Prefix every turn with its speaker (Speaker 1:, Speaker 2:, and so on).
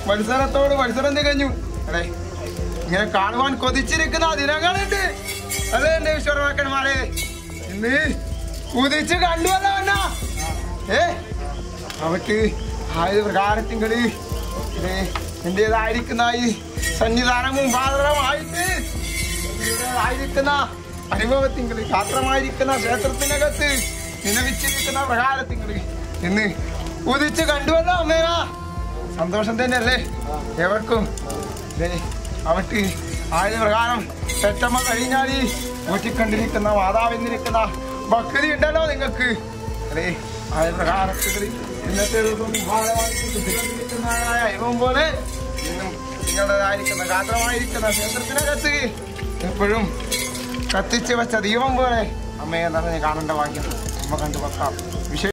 Speaker 1: മത്സരത്തോട് മത്സരം തികഞ്ഞു അല്ലേ ഇങ്ങനെ കാണുവാൻ കൊതിച്ചിരിക്കുന്ന ദിനങ്ങളുണ്ട് അതെ എന്റെ വിശ്വരമാക്കന്മാരെ ഇന്ന് ഉദിച്ച് കണ്ടുവല്ലോ അണ്ണാ ഏ അവക്ക് ആയത് പ്രകാരത്തിങ്കള് എന്റേതായിരിക്കുന്ന ഈ സന്നിധാനവും പാത്രമായിട്ട് ആയിരിക്കുന്ന അനുഭവത്തിങ്കള് പാത്രമായിരിക്കുന്ന ക്ഷേത്രത്തിനകത്ത് നിലവിച്ചിരിക്കുന്ന പ്രകാരത്തിങ്കള് ഇന്ന് ഉദിച്ച് കണ്ടുവല്ലോ അമ്മേനാ സന്തോഷം തന്നെയല്ലേ എവർക്കും ദേ, അവർക്ക് ആയത് പ്രകാരം പെറ്റമ്മ കഴിഞ്ഞാൽ ഊറ്റിക്കണ്ടിരിക്കുന്ന മാതാവിന്നിരിക്കുന്ന ഭക്തി ഉണ്ടല്ലോ നിങ്ങൾക്ക് അല്ലേ ആയ പ്രകാരത്തിൽ ഇന്നത്തെ ദിവസം ഭാരവാഹിക്കുന്നതായ ദൈവം പോലെ ഇന്നും നിങ്ങളുടേതായിരിക്കുന്ന ഗാത്രമായിരിക്കുന്ന ക്ഷേത്രത്തിനകത്ത് എപ്പോഴും കത്തിച്ച് വെച്ച ദീപം പോലെ അമ്മയെ നിറഞ്ഞ് കാണേണ്ട ഭാഗ്യം അമ്മ കണ്ടു വെക്കാം